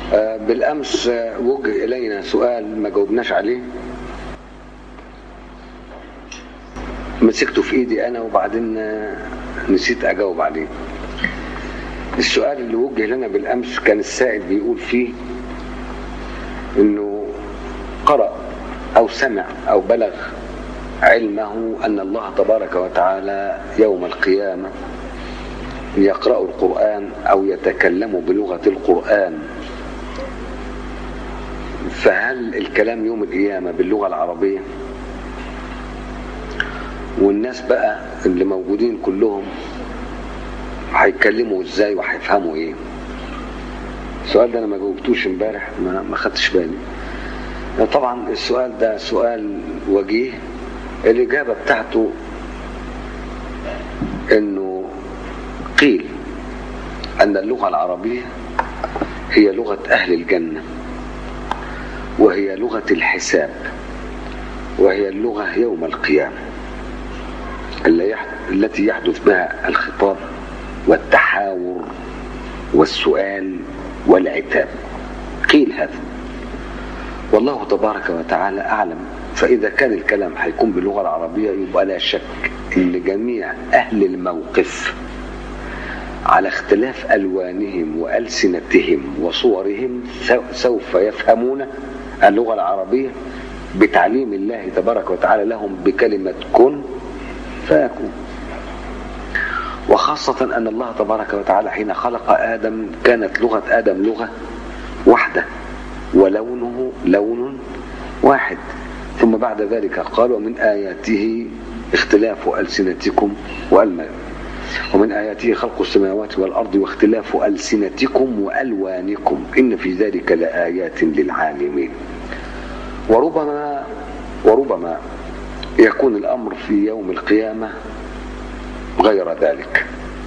آه، بالأمس آه، وجه إلينا سؤال ما جاوبناش عليه مسكته في إيدي أنا وبعدين آه، نسيت أجاوب عليه السؤال اللي وجه لنا بالأمس كان السائل بيقول فيه إنه قرأ أو سمع أو بلغ علمه أن الله تبارك وتعالى يوم القيامة يقرأ القرآن أو يتكلم بلغة القرآن فهل الكلام يوم القيامة باللغة العربية والناس بقى اللي موجودين كلهم هيتكلموا ازاي وهيفهموا ايه السؤال ده انا ما جاوبتوش امبارح ما ما خدتش بالي طبعا السؤال ده سؤال وجيه الاجابه بتاعته انه قيل ان اللغه العربيه هي لغه اهل الجنه وهي لغه الحساب وهي اللغه يوم القيامه اللي يح- التي يحدث بها الخطاب والتحاور والسؤال والعتاب قيل هذا والله تبارك وتعالى أعلم فإذا كان الكلام هيكون باللغة العربية يبقى لا شك أن جميع أهل الموقف على اختلاف ألوانهم وألسنتهم وصورهم سو- سوف يفهمون اللغة العربية بتعليم الله تبارك وتعالى لهم بكلمة كن فيكون وخاصة أن الله تبارك وتعالى حين خلق آدم كانت لغة آدم لغة واحدة ولونه لون واحد ثم بعد ذلك قال ومن آياته اختلاف ألسنتكم وألم ومن آياته خلق السماوات والأرض واختلاف ألسنتكم وألوانكم إن في ذلك لآيات للعالمين وربما وربما يكون الأمر في يوم القيامة غير ذلك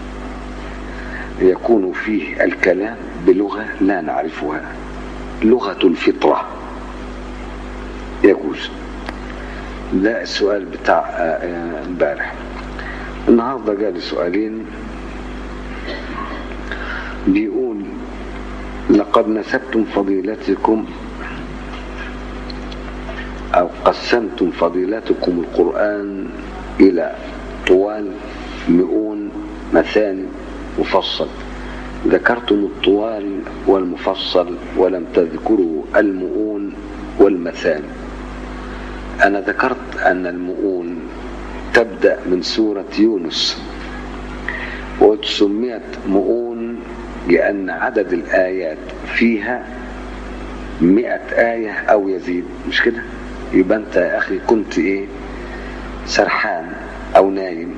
يكون فيه الكلام بلغة لا نعرفها لغة الفطرة يجوز ده السؤال بتاع آه، آه، امبارح النهارده جالي سؤالين بيقول لقد نسبتم فضيلتكم أو قسمتم فضيلتكم القرآن إلى طوال مئون مثاني مفصل ذكرتم الطوال والمفصل ولم تذكروا المؤون والمثاني أنا ذكرت أن المؤون تبدأ من سورة يونس وسميت مؤون لأن عدد الآيات فيها مئة آية أو يزيد مش كده يبقى أنت يا أخي كنت إيه سرحان أو نايم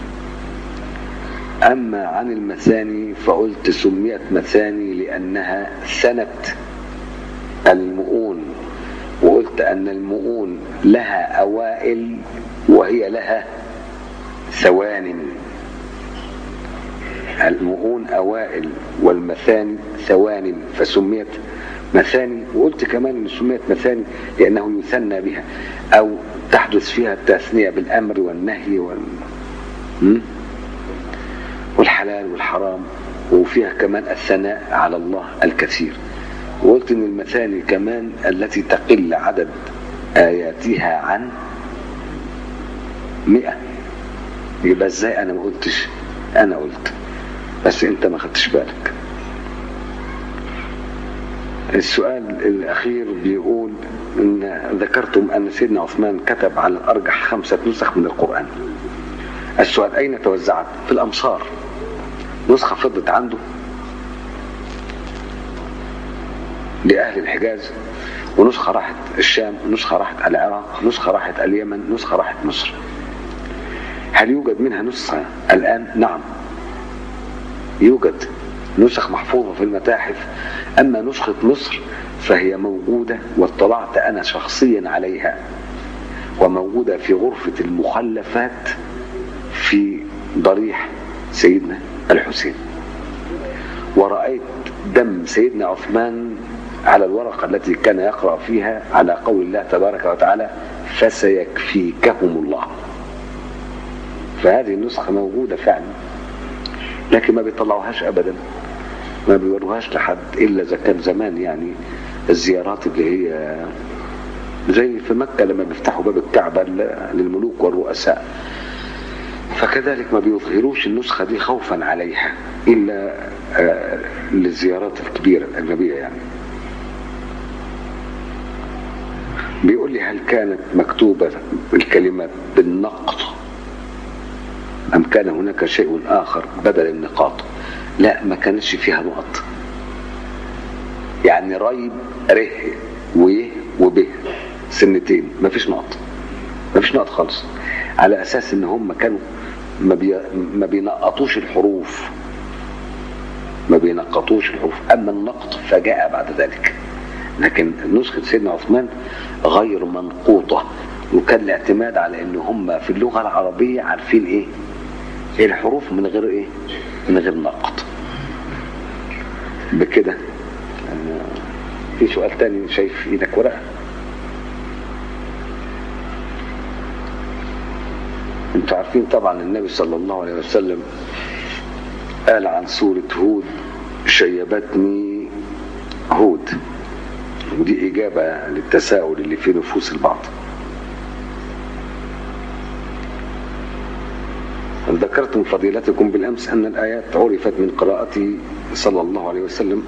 أما عن المثاني فقلت سميت مثاني لأنها سنة المؤون وقلت أن المؤون لها أوائل وهي لها ثوان المؤون أوائل والمثاني ثوان فسميت مثاني وقلت كمان أن سميت مثاني لأنه يثنى بها أو تحدث فيها التثنية بالأمر والنهي وال... م? والحلال والحرام وفيها كمان الثناء على الله الكثير وقلت ان المثاني كمان التي تقل عدد اياتها عن مئة يبقى ازاي انا ما قلتش انا قلت بس انت ما خدتش بالك السؤال الاخير بيقول ان ذكرتم ان سيدنا عثمان كتب على الارجح خمسة نسخ من القرآن السؤال اين توزعت في الامصار نسخة فضت عنده لأهل الحجاز ونسخة راحت الشام ونسخة راحت العراق نسخة راحت اليمن نسخة راحت مصر هل يوجد منها نسخة الآن؟ نعم يوجد نسخ محفوظة في المتاحف أما نسخة مصر فهي موجودة واطلعت أنا شخصيا عليها وموجودة في غرفة المخلفات في ضريح سيدنا الحسين ورأيت دم سيدنا عثمان على الورقة التي كان يقرأ فيها على قول الله تبارك وتعالى فسيكفيكهم الله فهذه النسخة موجودة فعلا لكن ما بيطلعوهاش أبدا ما بيوروهاش لحد إلا إذا كان زمان يعني الزيارات اللي هي زي في مكة لما بيفتحوا باب الكعبة للملوك والرؤساء فكذلك ما بيظهروش النسخة دي خوفا عليها إلا آه، للزيارات الكبيرة الأجنبية يعني بيقول لي هل كانت مكتوبة الكلمات بالنقط أم كان هناك شيء آخر بدل النقاط لا ما كانش فيها نقط يعني ريب ره ويه وبه سنتين ما فيش نقط ما فيش نقط خالص على أساس إن هم كانوا ما, بي... ما بينقطوش الحروف ما بينقطوش الحروف أما النقط فجاء بعد ذلك لكن نسخة سيدنا عثمان غير منقوطة وكان الاعتماد على ان هم في اللغة العربية عارفين ايه ايه الحروف من غير ايه من غير نقط بكده في سؤال تاني شايف في ايدك ورقة انتوا عارفين طبعا النبي صلى الله عليه وسلم قال عن سورة هود شيبتني هود ودي إجابة للتساؤل اللي في نفوس البعض ذكرتم فضيلتكم بالأمس أن الآيات عرفت من قراءة صلى الله عليه وسلم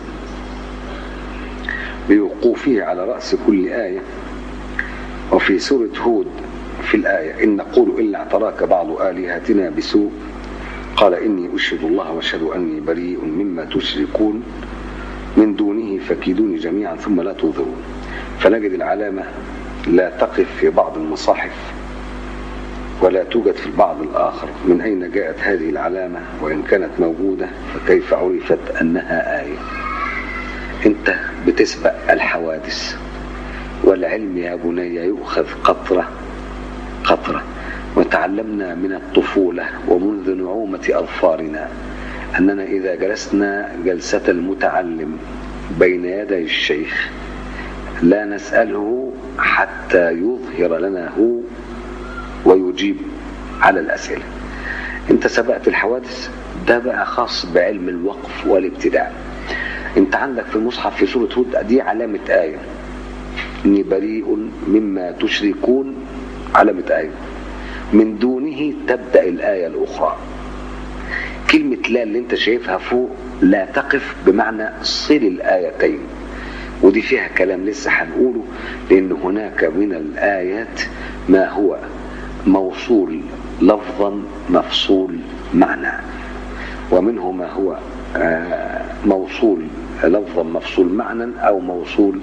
بوقوفه على رأس كل آية وفي سورة هود في الآية إن نقول إلا اعتراك بعض آلهتنا بسوء قال إني أشهد الله وأشهد أني بريء مما تشركون من دونه فكيدوني جميعا ثم لا تنظرون فنجد العلامة لا تقف في بعض المصاحف ولا توجد في البعض الآخر من أين جاءت هذه العلامة وإن كانت موجودة فكيف عرفت أنها آية أنت بتسبق الحوادث والعلم يا بني يؤخذ قطرة قطرة وتعلمنا من الطفولة ومنذ نعومة أظفارنا أننا إذا جلسنا جلسة المتعلم بين يدي الشيخ لا نسأله حتى يظهر لنا هو ويجيب على الأسئلة انت سبقت الحوادث ده بقى خاص بعلم الوقف والابتداء انت عندك في المصحف في سورة هود دي علامة آية إني بريء مما تشركون علامة آية من دونه تبدأ الآية الأخرى كلمة لا اللي انت شايفها فوق لا تقف بمعنى صل الآيتين ودي فيها كلام لسه هنقوله لأن هناك من الآيات ما هو موصول لفظا مفصول معنى ومنه ما هو موصول لفظا مفصول معنى أو موصول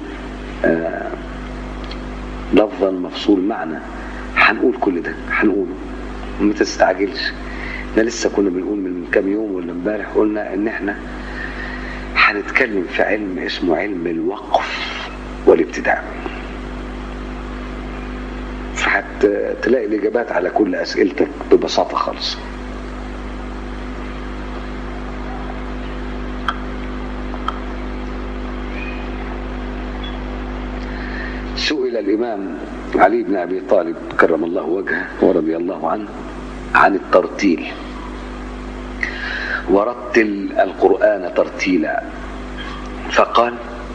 لفظا مفصول معنى هنقول كل ده هنقوله ما تستعجلش احنا لسه كنا بنقول من كام يوم ولا امبارح قلنا ان احنا هنتكلم في علم اسمه علم الوقف والابتداء فهتلاقي الاجابات على كل اسئلتك ببساطه خالص سئل الامام علي بن ابي طالب كرم الله وجهه ورضي الله عنه عن الترتيل ورتل القرآن ترتيلا فقال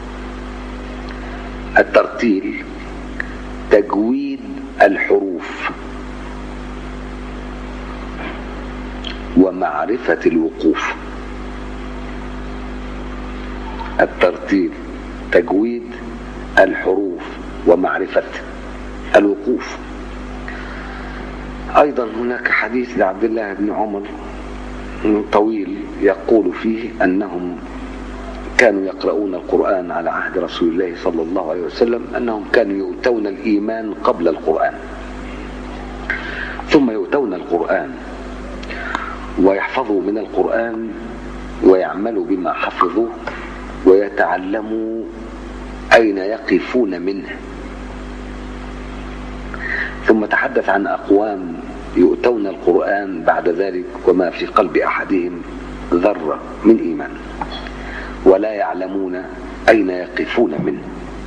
الترتيل تجويد الحروف ومعرفة الوقوف الترتيل تجويد الحروف ومعرفة الوقوف أيضا هناك حديث لعبد الله بن عمر طويل يقول فيه أنهم كانوا يقرؤون القرآن على عهد رسول الله صلى الله عليه وسلم أنهم كانوا يؤتون الإيمان قبل القرآن ثم يؤتون القرآن ويحفظوا من القرآن ويعملوا بما حفظوه ويتعلموا أين يقفون منه ثم تحدث عن أقوام يؤتون القرآن بعد ذلك وما في قلب أحدهم ذرة من إيمان ولا يعلمون أين يقفون منه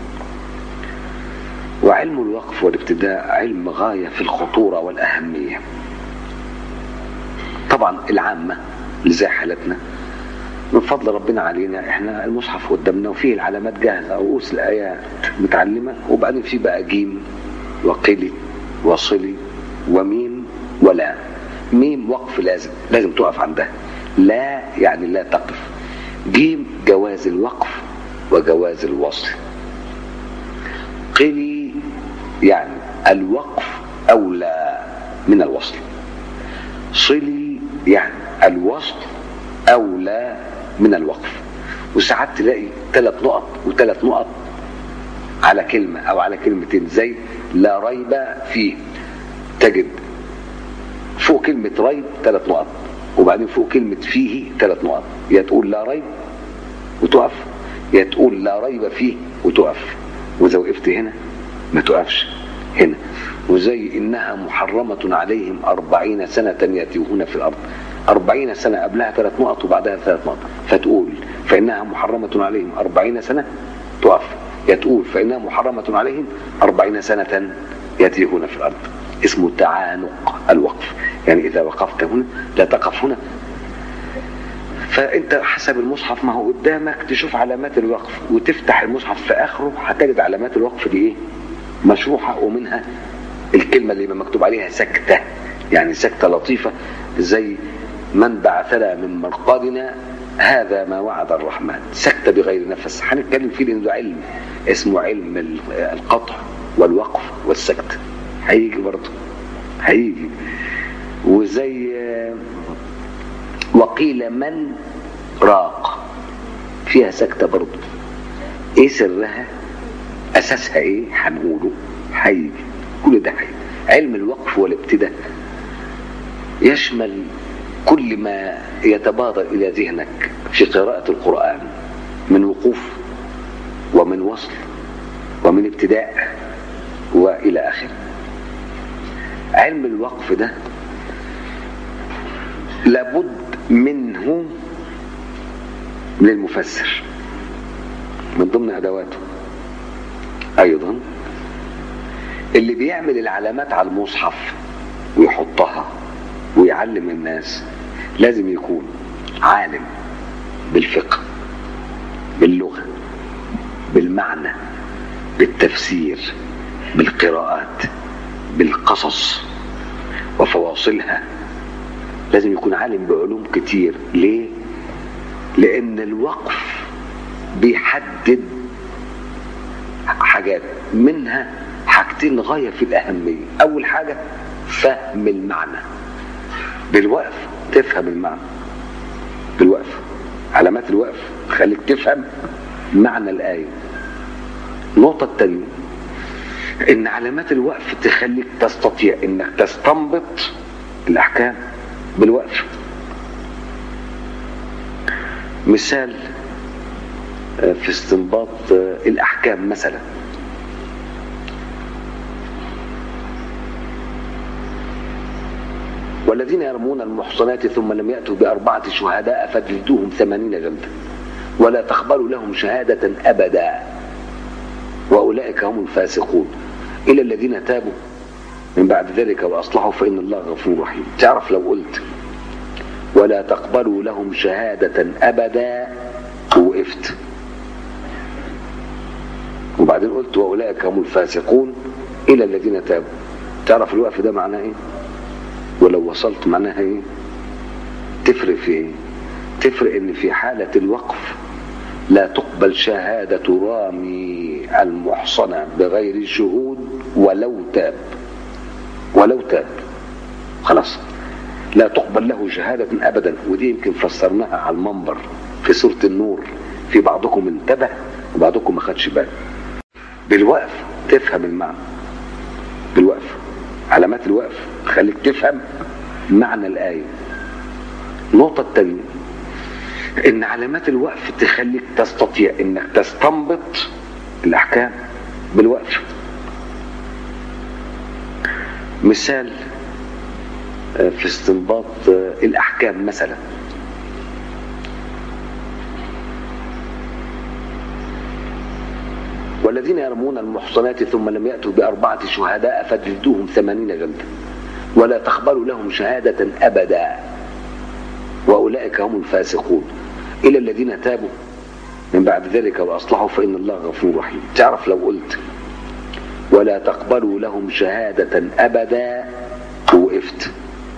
وعلم الوقف والابتداء علم غاية في الخطورة والأهمية طبعا العامة اللي زي حالتنا من فضل ربنا علينا احنا المصحف قدامنا وفيه العلامات جاهزه رؤوس الايات متعلمه وبعدين في بقى جيم وقلي وصلي وميم ولا ميم وقف لازم لازم تقف عندها لا يعني لا تقف جيم جواز الوقف وجواز الوصل قلي يعني الوقف أولى من الوصل صلي يعني الوصل أولى من الوقف وساعات تلاقي ثلاث نقط وثلاث نقط على كلمة أو على كلمتين زي لا ريب فيه تجد فوق كلمة ريب ثلاث نقط وبعدين فوق كلمة فيه ثلاث نقط يا تقول لا ريب وتقف يا تقول لا ريب فيه وتقف وإذا وقفت هنا ما تقفش هنا وزي إنها محرمة عليهم أربعين سنة يتيهون في الأرض أربعين سنة قبلها ثلاث نقط وبعدها ثلاث نقط فتقول فإنها محرمة عليهم أربعين سنة تقف يا تقول فإنها محرمة عليهم أربعين سنة يتيهون في الأرض اسمه تعانق الوقف يعني إذا وقفت هنا لا تقف هنا فأنت حسب المصحف ما هو قدامك تشوف علامات الوقف وتفتح المصحف في آخره هتجد علامات الوقف دي إيه مشروحة ومنها الكلمة اللي مكتوب عليها سكتة يعني سكتة لطيفة زي من بعثنا من مرقدنا هذا ما وعد الرحمن سكتة بغير نفس هنتكلم فيه لأنه علم اسمه علم القطع والوقف والسكت هيجي برضه هيجي وزي وقيل من راق فيها سكتة برضه ايه سرها اساسها ايه هنقوله هيجي كل ده هيجي علم الوقف والابتداء يشمل كل ما يتبادر الى ذهنك في قراءة القرآن من وقوف ومن وصل ومن ابتداء والى اخره علم الوقف ده لابد منه للمفسر من ضمن ادواته ايضا اللي بيعمل العلامات على المصحف ويحطها ويعلم الناس لازم يكون عالم بالفقه باللغه بالمعنى بالتفسير بالقراءات بالقصص وفواصلها لازم يكون عالم بعلوم كتير ليه لان الوقف بيحدد حاجات منها حاجتين غاية في الأهمية أول حاجة فهم المعنى بالوقف تفهم المعنى بالوقف علامات الوقف تخليك تفهم معنى الآية النقطة الثانية إن علامات الوقف تخليك تستطيع إنك تستنبط الأحكام بالوقف مثال في استنباط الأحكام مثلا والذين يرمون المحصنات ثم لم يأتوا بأربعة شهداء فجلدوهم ثمانين جلدة ولا تقبلوا لهم شهادة أبدا وأولئك هم الفاسقون إلى الذين تابوا من بعد ذلك وأصلحوا فإن الله غفور رحيم تعرف لو قلت ولا تقبلوا لهم شهادة أبدا وقفت وبعدين قلت وأولئك هم الفاسقون إلى الذين تابوا تعرف الوقف ده معناه إيه ولو وصلت معناها إيه تفرق في إيه تفرق إن في حالة الوقف لا تقبل شهادة رامي المحصنة بغير شهود ولو تاب ولو تاب خلاص لا تقبل له شهادة أبدا ودي يمكن فسرناها على المنبر في سورة النور في بعضكم انتبه وبعضكم ما خدش باله بالوقف تفهم المعنى بالوقف علامات الوقف تخليك تفهم معنى الآية النقطة الثانية إن علامات الوقف تخليك تستطيع إنك تستنبط الأحكام بالوقف مثال في استنباط الأحكام مثلا والذين يرمون المحصنات ثم لم يأتوا بأربعة شهداء فجلدوهم ثمانين جلدة ولا تقبلوا لهم شهادة أبدا وأولئك هم الفاسقون إلى الذين تابوا من بعد ذلك وأصلحوا فإن الله غفور رحيم تعرف لو قلت ولا تقبلوا لهم شهادة أبدا وقفت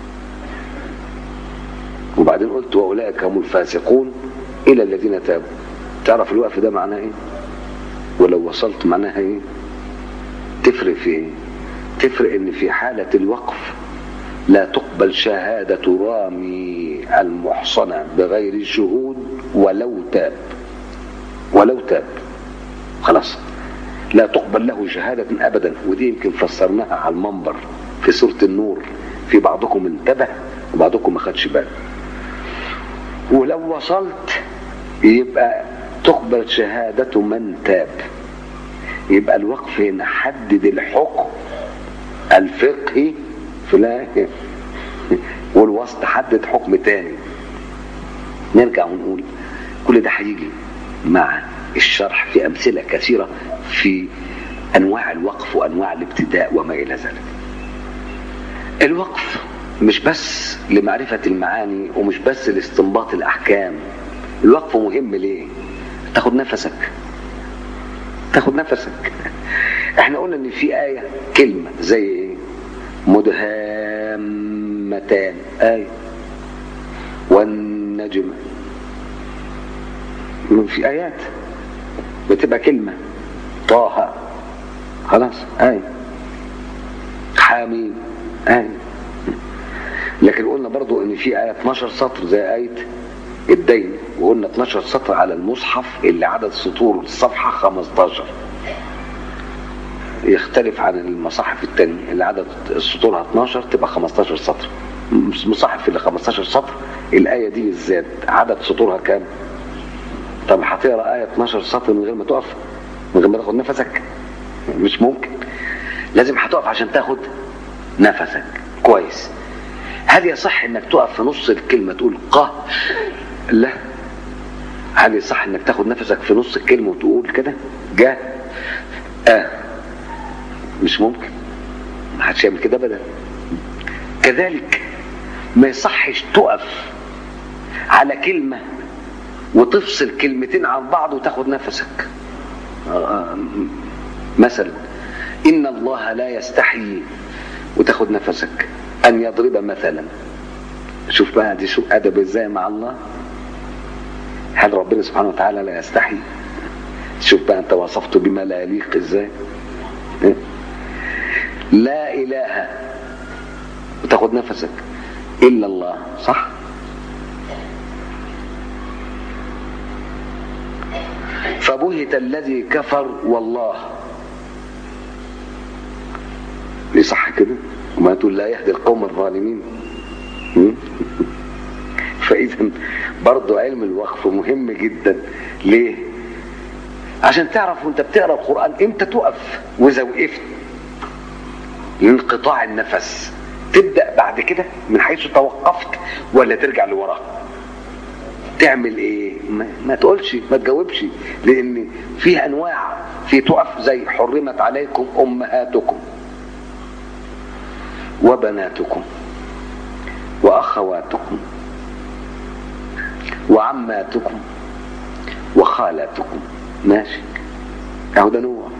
وبعدين قلت وأولئك هم الفاسقون إلى الذين تابوا تعرف الوقف ده معناه إيه ولو وصلت معناها إيه تفرق في إيه تفرق إن في حالة الوقف لا تقبل شهادة رامي المحصنة بغير شهود ولو تاب ولو تاب خلاص لا تقبل له شهادة أبدا ودي يمكن فسرناها على المنبر في سورة النور في بعضكم انتبه وبعضكم ما خدش باله ولو وصلت يبقى تقبل شهادة من تاب يبقى الوقف هنا حدد الحكم الفقهي في الآية والوسط حدد حكم تاني نرجع ونقول كل ده هيجي مع الشرح في أمثلة كثيرة في أنواع الوقف وأنواع الابتداء وما إلى ذلك الوقف مش بس لمعرفة المعاني ومش بس لاستنباط الأحكام الوقف مهم ليه تاخد نفسك تاخد نفسك احنا قلنا ان في آية كلمة زي ايه مدهامتان آية والنجم في آيات بتبقى كلمة طه خلاص آية حاميم آية لكن قلنا برضو ان في آية 12 سطر زي آية الدين وقلنا 12 سطر على المصحف اللي عدد سطور الصفحة 15 يختلف عن المصاحف التانية اللي عدد سطورها 12 تبقى 15 سطر المصاحف اللي 15 سطر الآية دي بالذات عدد سطورها كام؟ طب هتقرا آية 12 سطر من غير ما تقف من غير ما تاخد نفسك مش ممكن لازم هتقف عشان تاخد نفسك كويس هل يصح انك تقف في نص الكلمة تقول ق لا هل يصح انك تاخد نفسك في نص الكلمة وتقول كده جا آه مش ممكن ما حدش يعمل كده ابدا كذلك ما يصحش تقف على كلمة وتفصل كلمتين عن بعض وتاخد نفسك آه مثلا إن الله لا يستحيي وتاخد نفسك أن يضرب مثلا شوف بقى دي شو أدب إزاي مع الله هل ربنا سبحانه وتعالى لا يستحي شوف بقى أنت وصفته بما لا يليق إزاي لا إله وتاخد نفسك إلا الله صح فبهت الذي كفر والله دي صح كده وما تقول لا يهدي القوم الظالمين فاذا برضو علم الوقف مهم جدا ليه عشان تعرف وانت بتقرا القران امتى تقف واذا وقفت لانقطاع النفس تبدا بعد كده من حيث توقفت ولا ترجع لورا تعمل ايه ما, ما تقولش ما تجاوبش لان في انواع في تقف زي حرمت عليكم امهاتكم وبناتكم واخواتكم وعماتكم وخالاتكم ماشي اهو ده نوع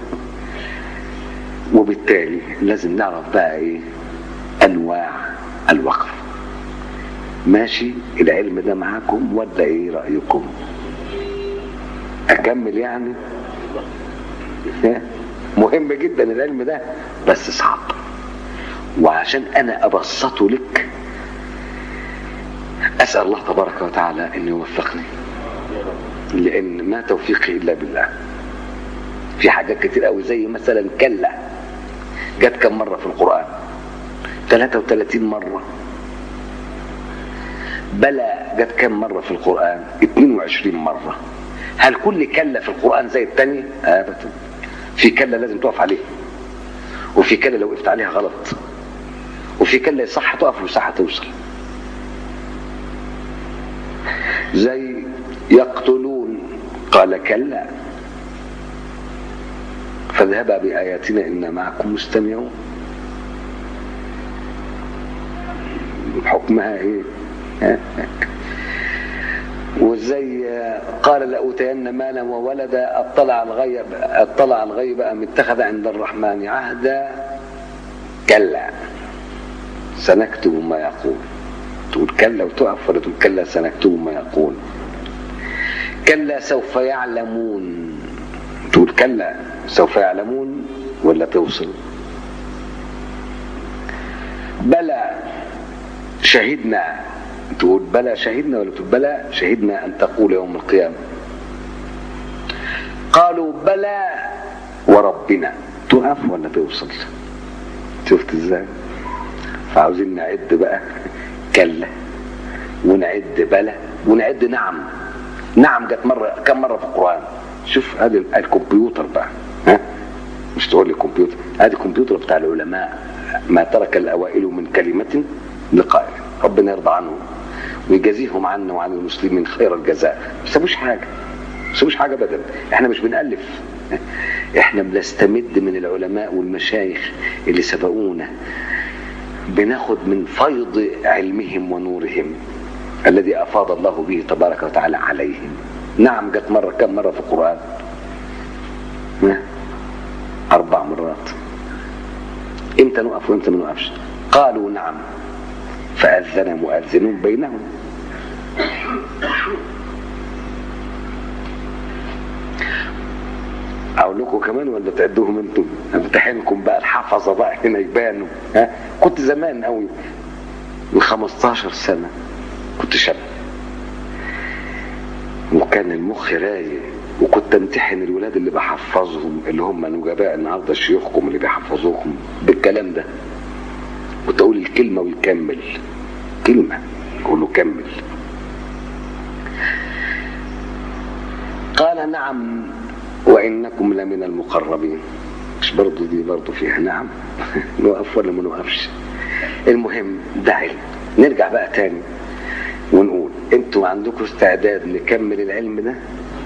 وبالتالي لازم نعرف بقى ايه انواع الوقف ماشي العلم ده معاكم ولا ايه رايكم اكمل يعني مهم جدا العلم ده بس صعب وعشان انا ابسطه لك اسال الله تبارك وتعالى ان يوفقني لان ما توفيقي الا بالله في حاجات كتير قوي زي مثلا كلا جت كم مره في القران 33 مره بلى جت كم مرة في القرآن 22 مرة هل كل كلة في القرآن زي التانية أبدا في كلة لازم تقف عليها وفي كلة لو وقفت عليها غلط وفي كلة يصح تقف ويصح توصل زي يقتلون قال كلا فاذهبا بآياتنا إنا معكم مستمعون حكمها ايه وازاي قال لأوتين مالا وولدا اطلع الغيب اطلع الغيب ام اتخذ عند الرحمن عهدا كلا سنكتب ما يقول تقول كلا وتقف ولا تقول كلا سنكتب ما يقول كلا سوف يعلمون تقول كلا سوف يعلمون ولا توصل بلى شهدنا تقول بلى شهدنا ولا تقول بلى شهدنا أن تقول يوم القيامة قالوا بلى وربنا تقف ولا توصل شفت ازاي فعاوزين نعد بقى كلا ونعد بلى ونعد نعم نعم جت مرة كم مرة في القرآن شوف هذا الكمبيوتر بقى ها مش تقول لي كمبيوتر هذا الكمبيوتر بتاع العلماء ما ترك الأوائل من كلمة لقائل ربنا يرضى عنهم ويجازيهم عنا وعن المسلمين خير الجزاء ما سابوش حاجة ما سابوش حاجة ابدا احنا مش بنألف احنا بنستمد من العلماء والمشايخ اللي سبقونا بناخد من فيض علمهم ونورهم الذي أفاض الله به تبارك وتعالى عليهم نعم جت مرة كم مرة في القرآن أربع مرات امتى نقف وامتى ما نقفش قالوا نعم فأذن مؤذن بينهم اقول لكم كمان ولا تعدوهم انتم امتحنكم بقى الحفظه بقى هنا يبانوا ها كنت زمان قوي من 15 سنه كنت شاب وكان المخ رايق وكنت امتحن الولاد اللي بحفظهم اللي هم نجباء النهارده شيوخكم اللي بيحفظوكم بالكلام ده كنت اقول الكلمه ويكمل كلمه اقول له كمل قال نعم وانكم لمن المقربين مش برضه دي برضه فيها نعم نوقف ولا ما نوقفش المهم ده علم نرجع بقى تاني ونقول انتوا عندكم استعداد نكمل العلم ده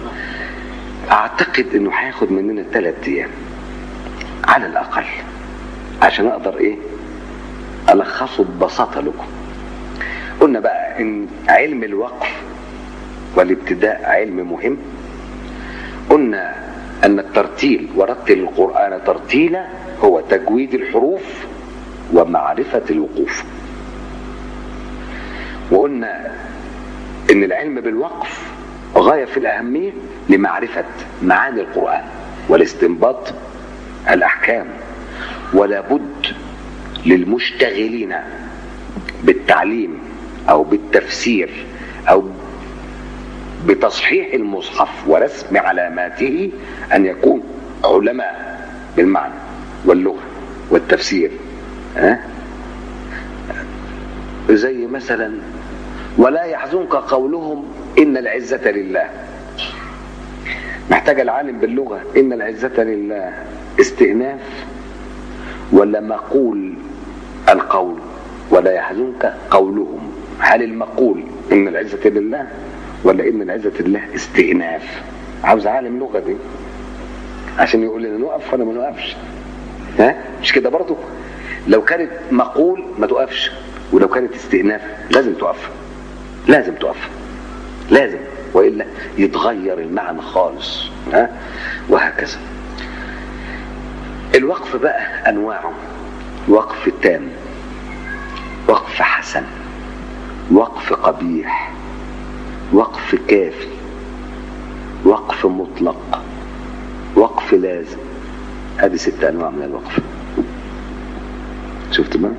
اعتقد انه هياخد مننا ثلاث ايام على الاقل عشان اقدر ايه الخصه ببساطه لكم قلنا بقى ان علم الوقف والابتداء علم مهم قلنا ان الترتيل ورتل القران ترتيلا هو تجويد الحروف ومعرفه الوقوف وقلنا ان العلم بالوقف غايه في الاهميه لمعرفه معاني القران والاستنباط الاحكام ولا بد للمشتغلين بالتعليم او بالتفسير او بتصحيح المصحف ورسم علاماته ان يكون علماء بالمعنى واللغه والتفسير ها زي مثلا ولا يحزنك قولهم ان العزه لله محتاج العالم باللغه ان العزه لله استئناف ولا مقول القول ولا يحزنك قولهم هل المقول ان العزه لله ولا ان العزه لله استئناف عاوز عالم لغه دي عشان يقول لنا نقف ولا ما نقفش ها مش كده برضه لو كانت مقول ما تقفش ولو كانت استئناف لازم تقف لازم تقف لازم والا يتغير المعنى خالص ها وهكذا الوقف بقى انواعه وقف تام وقف حسن وقف قبيح وقف كافي وقف مطلق وقف لازم هذه ست انواع من الوقف شفت بقى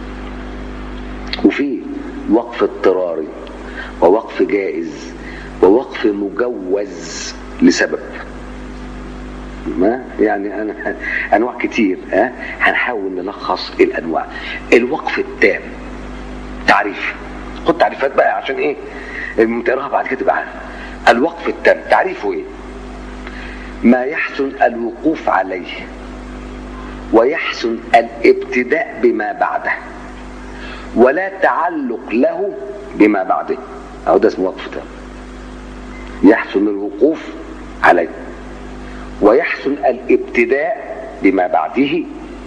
وفي وقف اضطراري ووقف جائز ووقف مجوز لسبب ما يعني انا انواع كتير ها هنحاول نلخص الانواع الوقف التام تعريف خد تعريفات بقى عشان ايه تقراها بعد كده تبقى عارف الوقف التام تعريفه ايه ما يحسن الوقوف عليه ويحسن الابتداء بما بعده ولا تعلق له بما بعده او ده اسمه وقف تام يحسن الوقوف عليه ويحسن الابتداء بما بعده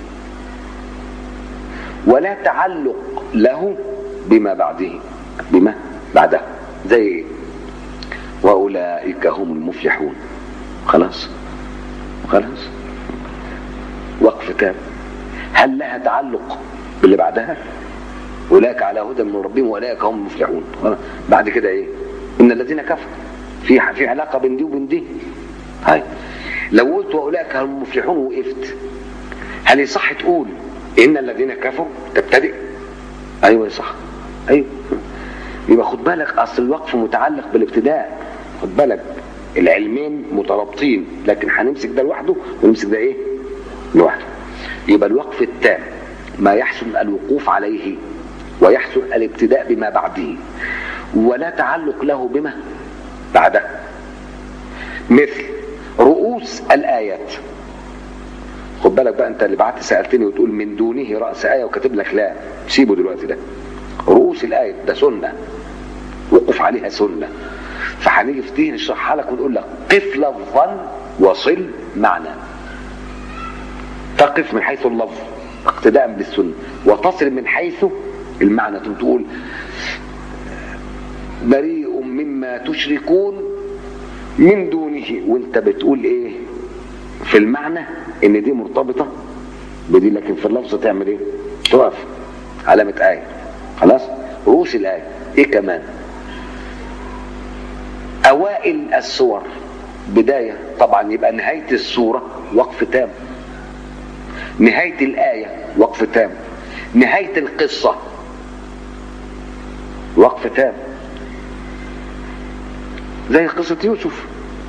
ولا تعلق له بما بعده بما بعده زي ايه وأولئك هم المفلحون خلاص خلاص وقف تام هل لها تعلق باللي بعدها أولئك على هدى من ربهم وأولئك هم المفلحون بعد كده إيه إن الذين كفروا في في علاقة بين دي وبين دي هاي لو قلت وأولئك هم المفلحون وقفت هل يصح تقول إن الذين كفروا تبتدئ أيوة صح أيوة يبقى خد بالك أصل الوقف متعلق بالابتداء خد بالك العلمين مترابطين لكن هنمسك ده لوحده ونمسك ده ايه لوحده يبقى الوقف التام ما يحسن الوقوف عليه ويحسن الابتداء بما بعده ولا تعلق له بما بعده مثل رؤوس الآيات خد بالك بقى انت اللي بعت سألتني وتقول من دونه رأس آية وكاتب لك لا سيبه دلوقتي ده رؤوس الآية ده سنة وقف عليها سنة فهنيجي في دي نشرحها لك ونقول لك قف لفظا وصل معنى تقف من حيث اللفظ اقتداء بالسنة وتصل من حيث المعنى تقول بريء مما تشركون من دونه وانت بتقول ايه في المعنى ان دي مرتبطة بدي لكن في اللفظ تعمل ايه تقف علامة آية خلاص رؤوس الآية ايه كمان أوائل السور بداية طبعا يبقى نهاية السورة وقف تام نهاية الآية وقف تام نهاية القصة وقف تام زي قصة يوسف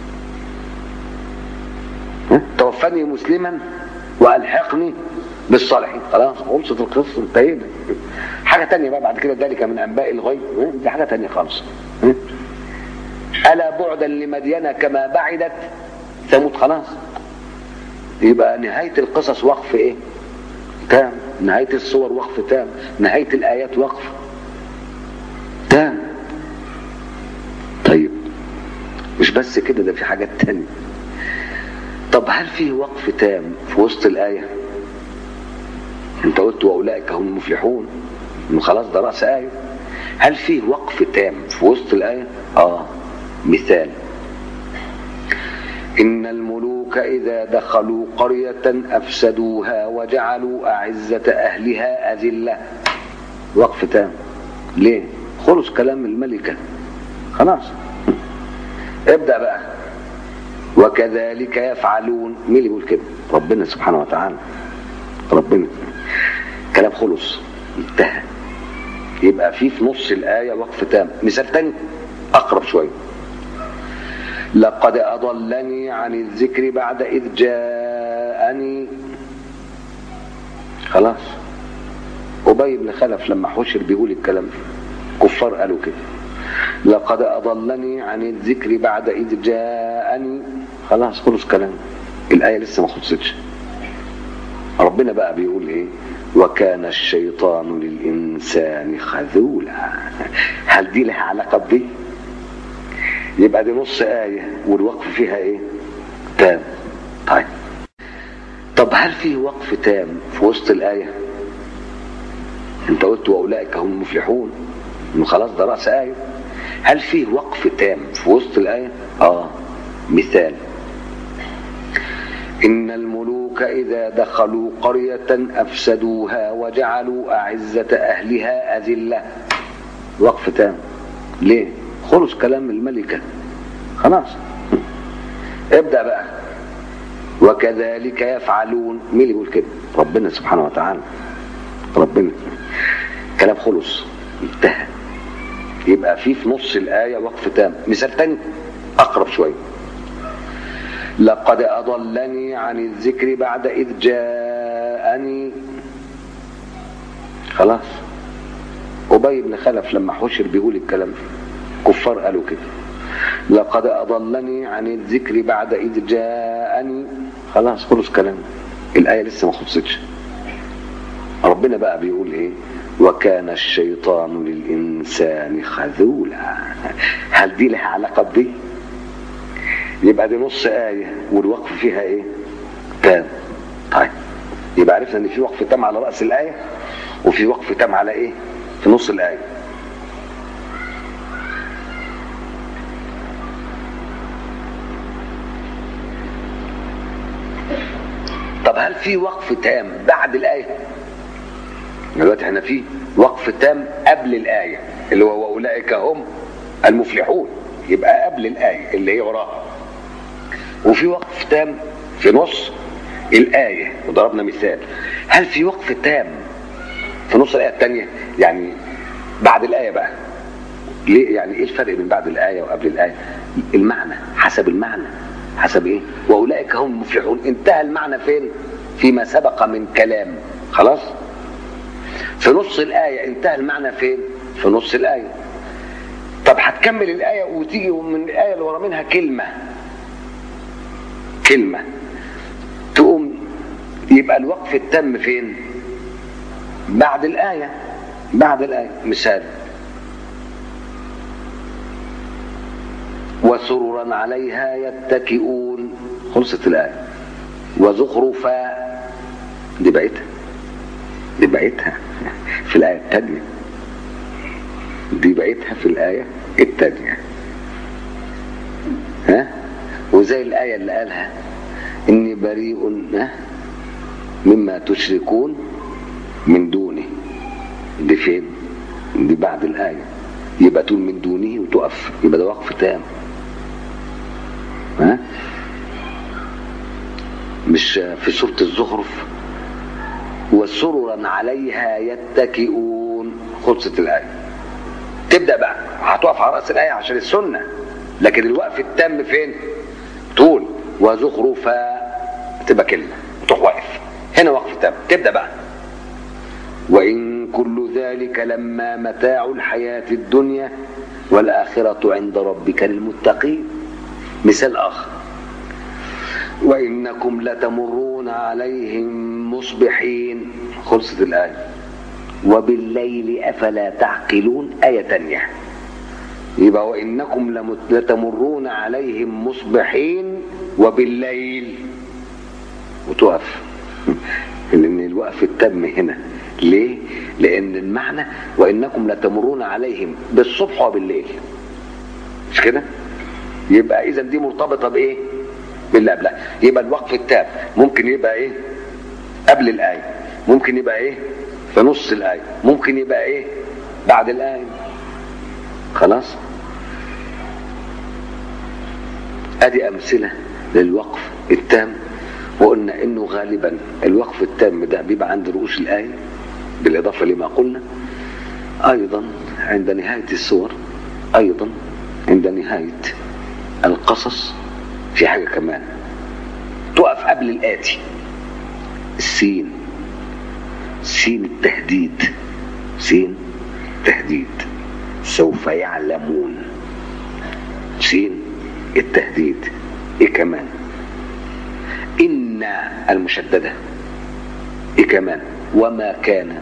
توفني مسلما وألحقني بالصالحين خلاص خلصت القصة انتهينا حاجة تانية بقى بعد كده ذلك من أنباء الغيب دي حاجة تانية خالص ألا بعدا لمدين كما بعدت ثمود خلاص يبقى نهاية القصص وقف ايه تام نهاية الصور وقف تام نهاية الآيات وقف تام طيب مش بس كده ده في حاجات تانية طب هل فيه وقف تام في وسط الآية انت قلت وأولئك هم المفلحون خلاص ده رأس آية هل فيه وقف تام في وسط الآية اه مثال إن الملوك إذا دخلوا قرية أفسدوها وجعلوا أعزة أهلها أذلة وقف تام ليه خلص كلام الملكة خلاص ابدأ بقى وكذلك يفعلون مين اللي بيقول كده ربنا سبحانه وتعالى ربنا كلام خلص انتهى يبقى في في نص الآية وقف تام مثال تاني أقرب شوية لقد أضلني عن الذكر بعد إذ جاءني خلاص أبي بن خلف لما حشر بيقول الكلام ده كفار قالوا كده لقد أضلني عن الذكر بعد إذ جاءني خلاص خلص كلام الآية لسه ما خلصتش ربنا بقى بيقول إيه وكان الشيطان للإنسان خذولا هل دي لها علاقة بدي يبقى دي نص آية والوقف فيها إيه تام طيب طب هل في وقف تام في وسط الآية انت قلت وأولئك هم المفلحون خلاص ده رأس آية هل فيه وقف تام في وسط الآية آه مثال إن الملوك إذا دخلوا قرية أفسدوها وجعلوا أعزة أهلها أذلة وقف تام ليه خلص كلام الملكة خلاص ابدأ بقى وكذلك يفعلون مين اللي يقول كده ربنا سبحانه وتعالى ربنا كلام خلص انتهى يبقى في في نص الآية وقف تام مثال تاني أقرب شوية لقد أضلني عن الذكر بعد إذ جاءني خلاص أبي بن خلف لما حشر بيقول الكلام ده كفار قالوا كده لقد أضلني عن الذكر بعد إذ جاءني خلاص خلص كلام الآية لسه ما خلصتش ربنا بقى بيقول إيه وكان الشيطان للإنسان خذولا هل دي لها علاقة بدي يبقى دي نص آية والوقف فيها إيه تام طيب يبقى عرفنا إن في وقف تام على رأس الآية وفي وقف تام على إيه في نص الآية طب هل في وقف تام بعد الآية دلوقتي احنا في وقف تام قبل الآية اللي هو وأولئك هم المفلحون يبقى قبل الآية اللي هي وراها وفي وقف تام في نص الآية وضربنا مثال هل في وقف تام في نص الآية الثانية يعني بعد الآية بقى ليه يعني ايه الفرق بين بعد الآية وقبل الآية المعنى حسب المعنى حسب ايه واولئك هم المفلحون انتهى المعنى فين فيما سبق من كلام خلاص في نص الآية انتهى المعنى فين في نص الآية طب هتكمل الآية وتيجي من الآية اللي ورا منها كلمة كلمة تقوم يبقى الوقف التام فين بعد الآية بعد الآية مثال وسررا عليها يتكئون خلصت الآية وزخرفا دي بقيتها دي بقيتها في الآية الثانية دي بقيتها في الآية الثانية ها وزي الآية اللي قالها إني بريء مما تشركون من دونه دي فين دي بعد الآية يبقى تقول من دونه وتقف يبقى ده وقف تام ها مش في سورة الزخرف وسررا عليها يتكئون خلصت الآية تبدأ بقى هتقف على رأس الآية عشان السنة لكن الوقف التام فين طول وزخرفا تبقى كلمة تروح واقف هنا وقف تام تبدأ بقى وإن كل ذلك لما متاع الحياة الدنيا والآخرة عند ربك للمتقين مثال آخر وإنكم لتمرون عليهم مصبحين خلصت الآية وبالليل أفلا تعقلون آية تانية يبقى وإنكم لتمرون عليهم مصبحين وبالليل وتقف لأن الوقف التم هنا ليه؟ لأن المعنى وإنكم لتمرون عليهم بالصبح وبالليل مش كده؟ يبقى إذا دي مرتبطة بإيه؟ باللي قبلها يبقى الوقف التام ممكن يبقى إيه؟ قبل الآية ممكن يبقى إيه؟ في نص الآية ممكن يبقى إيه؟ بعد الآية خلاص؟ أدي أمثلة للوقف التام وقلنا إنه غالبا الوقف التام ده بيبقى عند رؤوس الآية بالإضافة لما قلنا أيضا عند نهاية السور أيضا عند نهاية القصص في حاجة كمان تقف قبل الآتي السين سين التهديد سين تهديد سوف يعلمون سين التهديد ايه كمان إن المشددة ايه كمان وما كان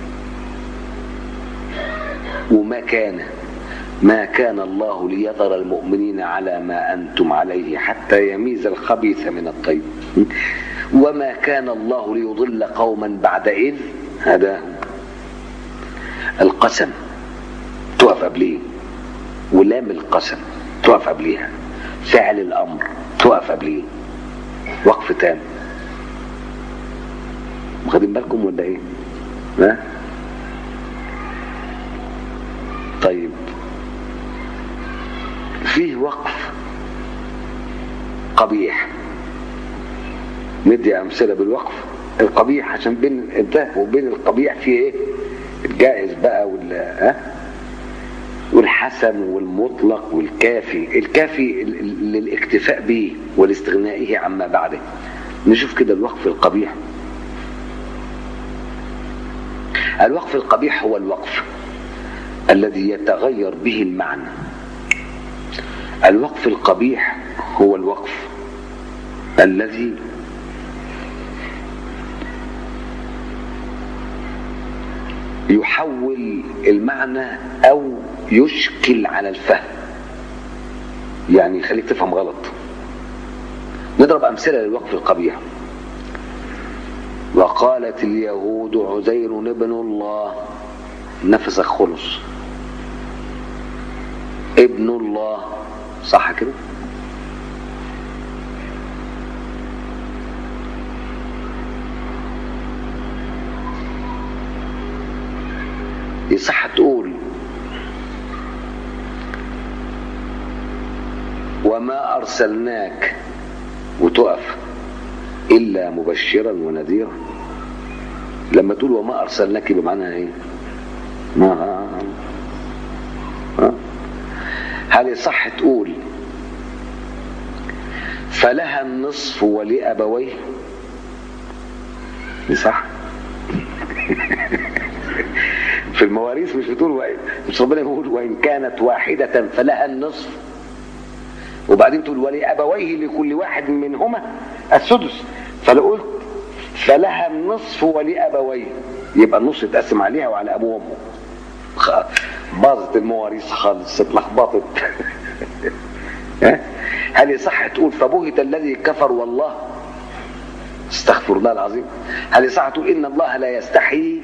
وما كان ما كان الله ليذر المؤمنين على ما أنتم عليه حتى يميز الخبيث من الطيب وما كان الله ليضل قوما بعد إذ هداهم القسم تقف قبليه ولام القسم تقف قبليها فعل الأمر تقف قبليه وقف تام واخدين بالكم ولا ايه ها طيب فيه وقف قبيح ندي امثله بالوقف القبيح عشان بين ده وبين القبيح في ايه الجائز بقى وال ها والحسن والمطلق والكافي الكافي للاكتفاء به ولاستغنائه عما بعده نشوف كده الوقف القبيح الوقف القبيح هو الوقف الذي يتغير به المعنى الوقف القبيح هو الوقف الذي يحول المعنى او يشكل على الفهم يعني يخليك تفهم غلط نضرب امثله للوقف القبيح وقالت اليهود عزير ابن الله نفسك خلص ابن الله صح كده يصح تقول وما أرسلناك وتقف إلا مبشرا ونذيرا لما تقول وما أرسلناك يبقى معناها إيه؟ ما ها؟ هل يصح تقول فلها النصف ولأبويه صح في المواريث مش بتقول وإن مش ربنا يقول وإن كانت واحدة فلها النصف وبعدين تقول ولأبويه لكل واحد منهما السدس فلو قلت فلها النصف ولأبويه يبقى النص يتقسم عليها وعلى أبوه وأمه باظت المواريث خالص اتلخبطت هل يصح تقول فبهت الذي كفر والله استغفر الله العظيم هل يصح تقول إن الله لا يستحيي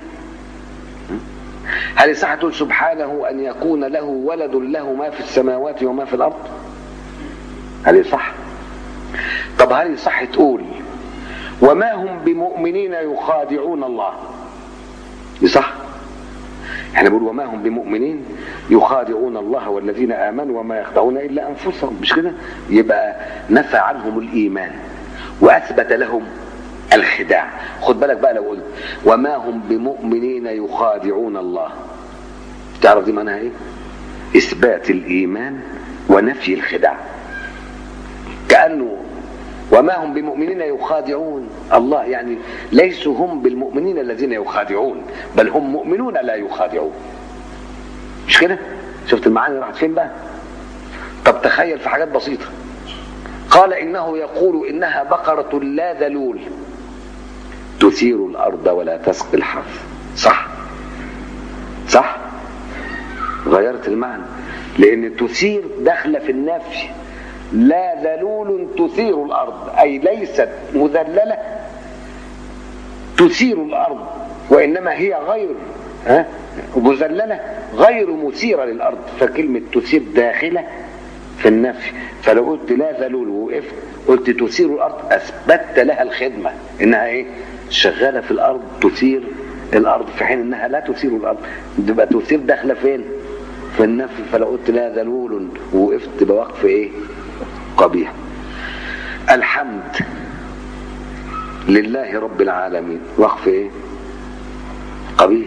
هل يصح تقول سبحانه أن يكون له ولد له ما في السماوات وما في الأرض هل يصح طب هل يصح تقول وما هم بمؤمنين يخادعون الله يصح احنا بنقول وما هم بمؤمنين يخادعون الله والذين امنوا وما يخدعون الا انفسهم مش كده يبقى نفى عنهم الايمان واثبت لهم الخداع خد بالك بقى لو قلت وما هم بمؤمنين يخادعون الله تعرف دي معناها ايه اثبات الايمان ونفي الخداع كانه وما هم بمؤمنين يخادعون الله يعني ليسوا هم بالمؤمنين الذين يخادعون بل هم مؤمنون لا يخادعون مش كده شفت المعاني راحت فين بقى طب تخيل في حاجات بسيطة قال إنه يقول إنها بقرة لا ذلول تثير الأرض ولا تسقي الحرث صح صح غيرت المعنى لأن تثير داخلة في النفي لا ذلول تثير الأرض أي ليست مذللة تثير الأرض وإنما هي غير ها مذللة غير مثيرة للأرض فكلمة تثير داخلة في النفي فلو قلت لا ذلول ووقفت قلت تثير الأرض أثبتت لها الخدمة إنها إيه شغالة في الأرض تثير الأرض في حين إنها لا تثير الأرض تبقى تثير داخلة فين في النفي فلو قلت لا ذلول ووقفت تبقى وقف إيه قبيح الحمد لله رب العالمين وقف ايه قبيح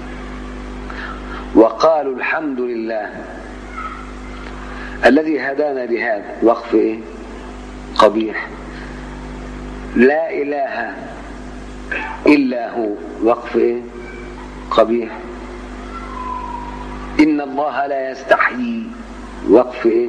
وقالوا الحمد لله الذي هدانا لهذا وقف ايه قبيح لا اله الا هو وقف ايه قبيح ان الله لا يستحيي وقف ايه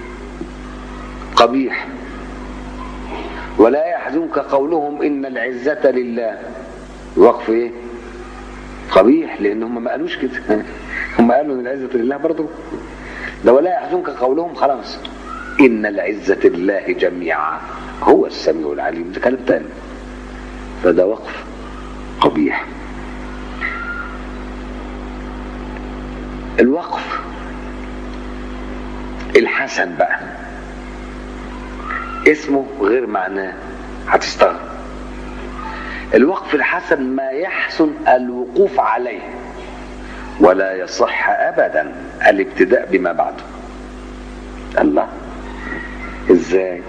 قبيح ولا يحزنك قولهم ان العزة لله وقف ايه قبيح لان هم ما قالوش كده هم قالوا ان العزة لله برضه لو لا يحزنك قولهم خلاص ان العزة لله جميعا هو السميع العليم ده كلام تاني فده وقف قبيح الوقف الحسن بقى اسمه غير معناه هتستغرب الوقف الحسن ما يحسن الوقوف عليه ولا يصح ابدا الابتداء بما بعده الله ازاي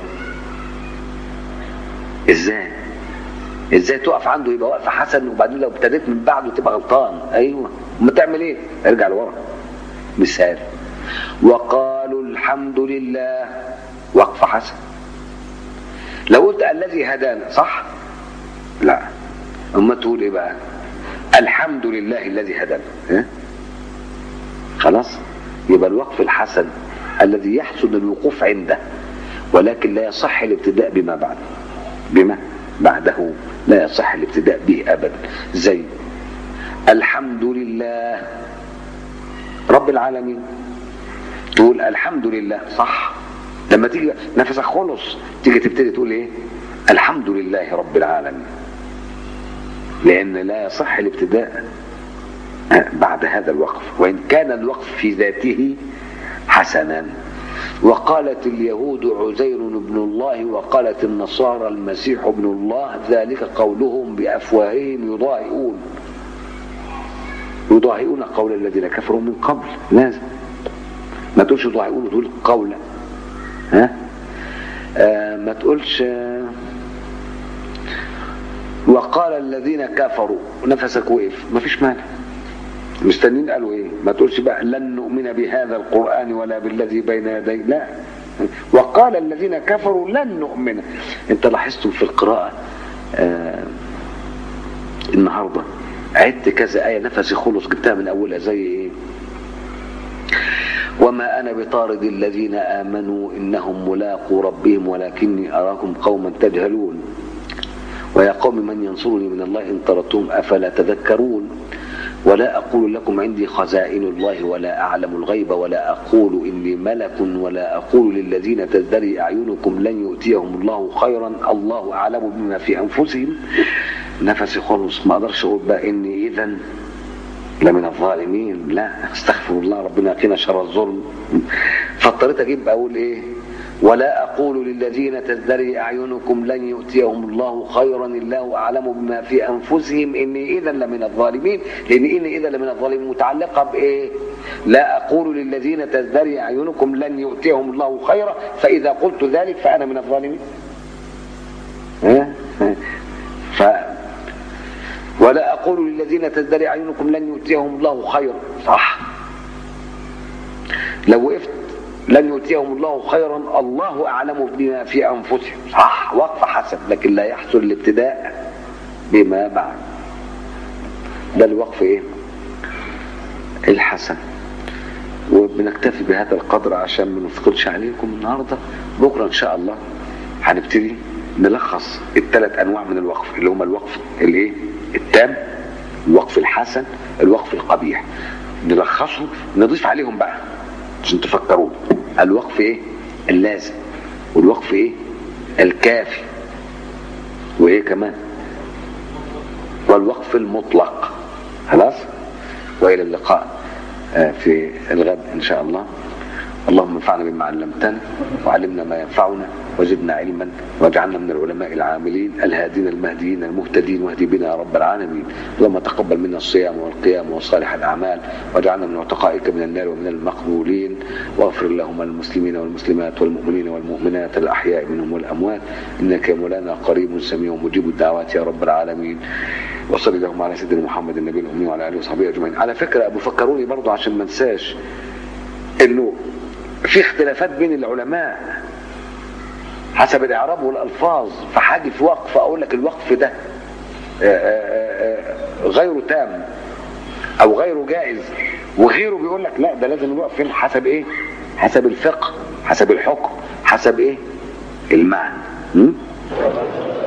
ازاي ازاي تقف عنده يبقى وقف حسن وبعدين لو ابتديت من بعده تبقى غلطان ايوه ما تعمل ايه ارجع لورا مثال وقالوا الحمد لله وقف حسن لو قلت الذي هدانا صح لا اما تقول ايه بقى الحمد لله الذي هدانا ها؟ خلاص يبقى الوقف الحسن الذي يحسن الوقوف عنده ولكن لا يصح الابتداء بما بعد بما بعده لا يصح الابتداء به ابدا زي الحمد لله رب العالمين تقول الحمد لله صح لما تيجي نفسك خلص تيجي تبتدي تقول ايه الحمد لله رب العالمين لان لا يصح الابتداء بعد هذا الوقف وان كان الوقف في ذاته حسنا وقالت اليهود عزير بن الله وقالت النصارى المسيح ابن الله ذلك قولهم بافواههم يضاهئون يضاهئون قول الذين كفروا من قبل لازم ما تقولش يضاهئون تقول قولا ها آه ما تقولش آه وقال الذين كفروا نفسك وقف ما فيش مانع مستنين قالوا ايه ما تقولش بقى لن نؤمن بهذا القرآن ولا بالذي بين يديه لا وقال الذين كفروا لن نؤمن انت لاحظتم في القراءة آه النهاردة عدت كذا آية نفسي خلص جبتها من أولها زي إيه وما أنا بطارد الذين آمنوا إنهم ملاقوا ربهم ولكني أراكم قوما تجهلون ويا قوم من ينصرني من الله إن طردتهم أفلا تذكرون ولا أقول لكم عندي خزائن الله ولا أعلم الغيب ولا أقول إني ملك ولا أقول للذين تزدري أعينكم لن يؤتيهم الله خيرا الله أعلم بما في أنفسهم نفسي خلص ما أقدرش أقول بقى إني إذا لمن الظالمين لا استغفر الله ربنا يقينا شر الظلم فاضطريت أجيب أقول إيه ولا أقول للذين تزدري أعينكم لن يؤتيهم الله خيرا الله أعلم بما في أنفسهم إني إذا لمن الظالمين لأن إني إذا لمن الظالمين متعلقة بإيه لا أقول للذين تزدري أعينكم لن يؤتيهم الله خيرا فإذا قلت ذلك فأنا من الظالمين ف ولا أقول للذين تزدري أعينكم لن يؤتيهم الله خيرا صح لو وقفت لن يؤتيهم الله خيرا الله أعلم بما في أنفسهم صح وقف حسن لكن لا يحصل الابتداء بما بعد ده الوقف ايه الحسن وبنكتفي بهذا القدر عشان ما نثقلش عليكم النهارده بكره ان شاء الله هنبتدي نلخص الثلاث انواع من الوقف اللي هما الوقف الايه التام الوقف الحسن الوقف القبيح نلخصهم نضيف عليهم بقى عشان تفكروا الوقف ايه اللازم والوقف ايه الكافي وايه كمان والوقف المطلق خلاص والى اللقاء في الغد ان شاء الله اللهم انفعنا بما علمتنا وعلمنا ما ينفعنا وزدنا علما واجعلنا من العلماء العاملين الهادين المهديين المهتدين واهدي بنا يا رب العالمين اللهم تقبل منا الصيام والقيام وصالح الاعمال واجعلنا من عتقائك من النار ومن المقبولين واغفر اللهم للمسلمين والمسلمات والمؤمنين والمؤمنات الاحياء منهم والاموات انك يا مولانا قريب سميع مجيب الدعوات يا رب العالمين وصلي اللهم على سيدنا محمد النبي الامي وعلى اله وصحبه اجمعين على فكره ابو فكروني برضو عشان ما انساش انه في اختلافات بين العلماء حسب الاعراب والالفاظ فحاجي في وقف اقول لك الوقف ده غير تام او غير جائز وغيره بيقول لك لا ده لازم الوقف فين حسب ايه حسب الفقه حسب الحكم حسب ايه المعنى